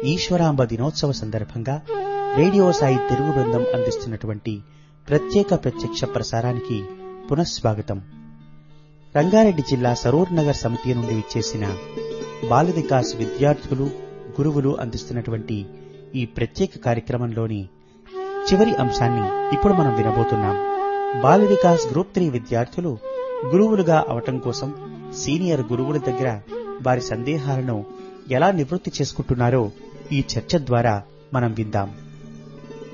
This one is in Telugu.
ఈశ్వరాంబ దినోత్సవ సందర్భంగా రేడియో సాయి తెలుగు బృందం అందిస్తున్నటువంటి ప్రత్యేక ప్రత్యక్ష ప్రసారానికి పునఃస్వాగతం రంగారెడ్డి జిల్లా సరూర్ నగర్ సమితి నుండి విచ్చేసిన బాల వికాస్ విద్యార్థులు గురువులు అందిస్తున్నటువంటి ఈ ప్రత్యేక కార్యక్రమంలోని చివరి అంశాన్ని ఇప్పుడు మనం వినబోతున్నాం బాల వికాస్ గ్రూప్ త్రీ విద్యార్థులు గురువులుగా అవటం కోసం సీనియర్ గురువుల దగ్గర వారి సందేహాలను ఎలా నివృత్తి చేసుకుంటున్నారో ఈ చర్చ ద్వారా మనం విందాం